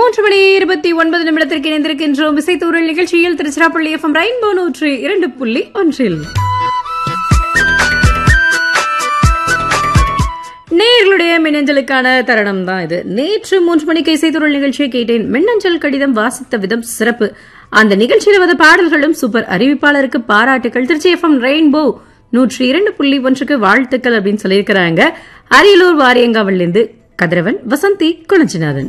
மூன்று மணி இருபத்தி ஒன்பது நிமிடத்திற்கு இணைந்திருக்கின்றோம் இசைத்தூரல் நிகழ்ச்சியில் திருச்சிராப்பள்ளி எஃப்எம் ரெயின்போ நூற்று இரண்டு புள்ளி ஒன்றில் நேர்களுடைய மின்னஞ்சலுக்கான தருணம் தான் இது நேற்று மூன்று மணிக்கு இசைத்துறல் நிகழ்ச்சியை கேட்டேன் மின்னஞ்சல் கடிதம் வாசித்த விதம் சிறப்பு அந்த நிகழ்ச்சியில் வந்த பாடல்களும் சூப்பர் அறிவிப்பாளருக்கு பாராட்டுகள் திருச்சி எஃப்எம் ரெயின்போ நூற்றி இரண்டு புள்ளி ஒன்றுக்கு வாழ்த்துக்கள் அப்படின்னு சொல்லியிருக்கிறாங்க அரியலூர் வாரியங்காவிலிருந்து கதிரவன் வசந்தி குணஞ்சிநாதன்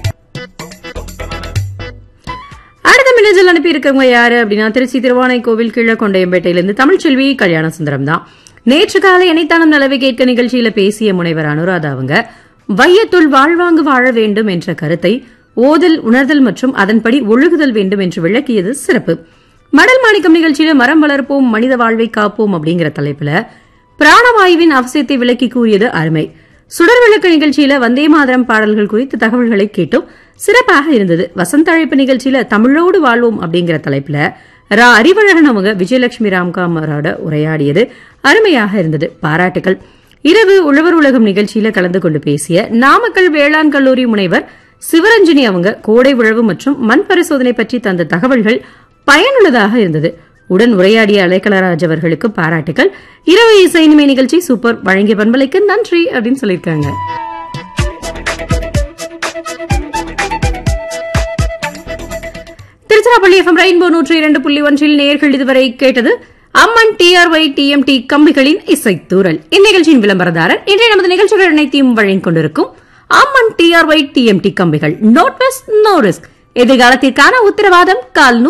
அடுத்த மின்னஞ்சல் அனுப்பி இருக்கவங்க யாரு அப்படின்னா திருச்சி திருவானை கோவில் கீழக்கொண்டையம்பேட்டையிலிருந்து தமிழ்ச்செல்வி கல்யாண சுந்தரம் தான் நேற்று காலை இணைத்தானம் நலவை கேட்க நிகழ்ச்சியில பேசிய முனைவர் அனுராதா அவங்க வையத்துள் வாழ்வாங்கு வாழ வேண்டும் என்ற கருத்தை ஓதல் உணர்தல் மற்றும் அதன்படி ஒழுகுதல் வேண்டும் என்று விளக்கியது சிறப்பு மடல் மாணிக்கம் நிகழ்ச்சியில மரம் வளர்ப்போம் மனித வாழ்வை காப்போம் அப்படிங்கிற தலைப்புல பிராணவாயுவின் அவசியத்தை விளக்கி கூறியது அருமை சுடர் விளக்கு நிகழ்ச்சியில வந்தே மாதரம் பாடல்கள் குறித்து தகவல்களை கேட்டும் சிறப்பாக இருந்தது வசந்த அழைப்பு நிகழ்ச்சியில தமிழோடு வாழ்வோம் அப்படிங்கிற தலைப்புல ரா அறிவழகன் அவங்க விஜயலட்சுமி ராம்காமரோட உரையாடியது அருமையாக இருந்தது பாராட்டுகள் இரவு உழவர் உலகம் நிகழ்ச்சியில கலந்து கொண்டு பேசிய நாமக்கல் வேளாண் கல்லூரி முனைவர் சிவரஞ்சனி அவங்க கோடை உழவு மற்றும் மண் பரிசோதனை பற்றி தந்த தகவல்கள் பயனுள்ளதாக இருந்தது உடன் உரையாடிய அலைக்கலராஜ் அவர்களுக்கு பாராட்டுகள் இரவு இசை இனிமை நிகழ்ச்சி சூப்பர் வழங்கிய பண்பலைக்கு நன்றி அப்படின்னு சொல்லியிருக்காங்க திருச்சிராப்பள்ளி எஃப்எம் ரெயின்போ நூற்றி இரண்டு புள்ளி ஒன்றில் நேர்கள் இதுவரை கேட்டது அம்மன் டிஆர்ஒய் டிஎம்டி கம்பிகளின் இசைத்தூரல் இந்நிகழ்ச்சியின் விளம்பரதாரர் இன்றைய நமது நிகழ்ச்சிகள் அனைத்தையும் வழங்கிக் கொண்டிருக்கும் அம்மன் டிஆர்ஒய் டிஎம்டி கம்பிகள் நோட் வெஸ்ட் நோ ரிஸ்க் எதிர்காலத்திற்கான உத்தரவாதம் கால்